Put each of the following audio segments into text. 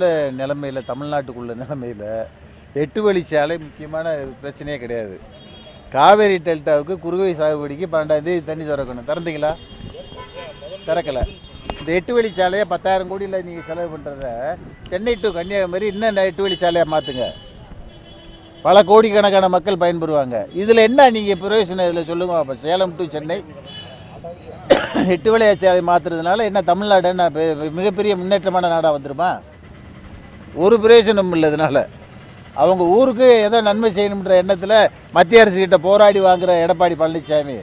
உள்ள நிலைமையில் தமிழ்நாட்டுக்குள்ள நிலைமையில் எட்டு வழிச்சாலை முக்கியமான பிரச்சனையே கிடையாது காவேரி டெல்டாவுக்கு குறுவை சாகுபடிக்கு பன்னெண்டாம் தேதி தண்ணி திறக்கணும் திறந்தீங்களா திறக்கலை இந்த எட்டு வழிச்சாலையை பத்தாயிரம் கோடியில் நீங்கள் செலவு பண்ணுறத சென்னை டு கன்னியாகுமரி இன்னும் எட்டு வழிச்சாலையாக மாற்றுங்க பல கோடிக்கணக்கான மக்கள் பயன்பெறுவாங்க இதில் என்ன நீங்கள் பிரயோஜனம் இதில் சொல்லுங்க அப்போ சேலம் டு சென்னை எட்டு வழிச்சாலை மாற்றுறதுனால என்ன தமிழ்நாடு என்ன பெ- மிகப்பெரிய முன்னேற்றமான நாடாக வந்துருமா ஒரு பிரயோஜனம் இல்லை இதனால அவங்க ஊருக்கு ஏதோ நன்மை செய்யணுன்ற எண்ணத்தில் மத்திய அரசு கிட்ட போராடி வாங்குற எடப்பாடி பழனிசாமி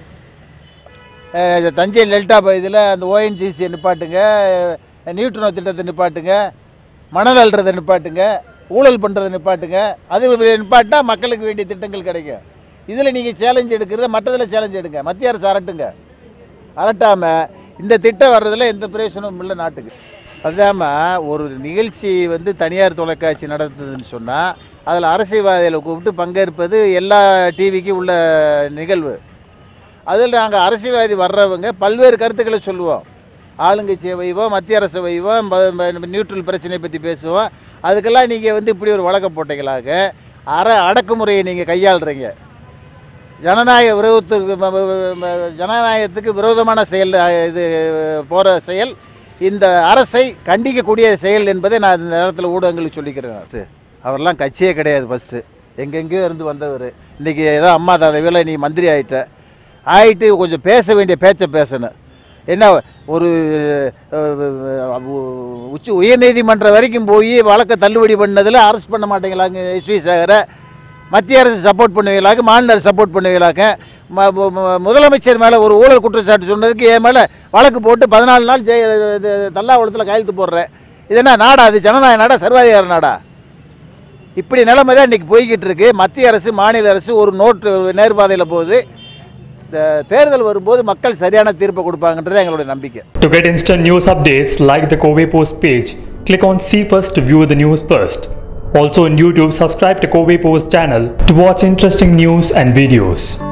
அஹ், தஞ்சை டெல்டா பகுதியில் அந்த ஓஎன்ஜிசியை நிப்பாட்டுங்க அஹ், நியூட்ரனோ திட்டத்தை நிப்பாட்டுங்க மணல் அள்ளுறதை நிப்பாட்டுங்க ஊழல் பண்ணுறதை நிப்பாட்டுங்க அது நிப்பாட்டினா மக்களுக்கு வேண்டிய திட்டங்கள் கிடைக்கும் இதில் நீங்கள் சேலஞ்ச் எடுக்கிறத மற்றதில் சேலஞ்ச் எடுங்க மத்திய அரசு அரட்டுங்க அரட்டாமல் இந்த திட்டம் வர்றதில் எந்த பிரயோசனமும் இல்லை நாட்டுக்கு அதாமல் ஒரு நிகழ்ச்சி வந்து தனியார் தொலைக்காட்சி நடத்துதுன்னு சொன்னால் அதில் அரசியல்வாதிகளை கூப்பிட்டு பங்கேற்பது எல்லா டிவிக்கும் உள்ள நிகழ்வு அதில் நாங்கள் அரசியல்வாதி வர்றவங்க பல்வேறு கருத்துக்களை சொல்லுவோம் ஆளுங்கட்சியை வைவோம் மத்திய அரசு வைவோம் ப- ப- நியூட்ரல் பிரச்சனையை பற்றி பேசுவோம் அதுக்கெல்லாம் நீங்கள் வந்து இப்படி ஒரு வழக்கம் போட்டீங்களாக அற அடக்குமுறையை நீங்கள் கையாளுறீங்க ஜனநாயக விரோதத்துக்கு ம- ம- ம- ஜனநாயகத்துக்கு விரோதமான செயல் அஹ், இது போகிற செயல் இந்த அரசை கண்டிக்கக்கூடிய செயல் என்பதை நான் இந்த நேரத்தில் ஊடகங்களுக்கு சொல்லிக்கிறேன் சரி. அவரெல்லாம் கட்சியே கிடையாது ஃபஸ்ட்டு எங்கெங்கேயோ இருந்து வந்தவர் இன்றைக்கி ஏதோ அம்மா தலைவியில் நீ மந்திரி ஆயிட்ட ஆயிட்டு கொஞ்சம் பேச வேண்டிய பேச்சை பேசணும் என்ன ஒரு அஹ், உ- உச்ச உயர்நீதிமன்றம் வரைக்கும் போய் வழக்கை தள்ளுபடி பண்ணதில் அரெஸ்ட் பண்ண மாட்டேங்களாங்க எஸ்வி சேகரை மத்திய அரசு சப்போர்ட் பண்ணுவீங்களாக்க மாநில அரசு சப்போர்ட் பண்ணுவீங்களாக்க ம- மு- மு- முதலமைச்சர் மேலே ஒரு ஊழல் குற்றச்சாட்டு சொன்னதுக்கு என் மேலே வழக்கு போட்டு பதினாலு நாள் ஜெய இது தல்லாவளத்தில் கையெழுத்து போடுறேன் இது என்ன நாடா அது ஜனநாயக நாடா சர்வாதிகார நாடா இப்படி நிலைமை தான் இன்றைக்கி போய்கிட்டு இருக்கு மத்திய அரசு மாநில அரசு ஒரு நோட்டு நேர்பாதையில் போகுது இந்த தேர்தல் வரும்போது மக்கள் சரியான தீர்ப்பை கொடுப்பாங்கன்றது எங்களுடைய நம்பிக்கை To get instant news updates, like the Kove Post page. Click on See First to view the news first. Also on YouTube, subscribe to Kove Post channel to watch interesting news and videos.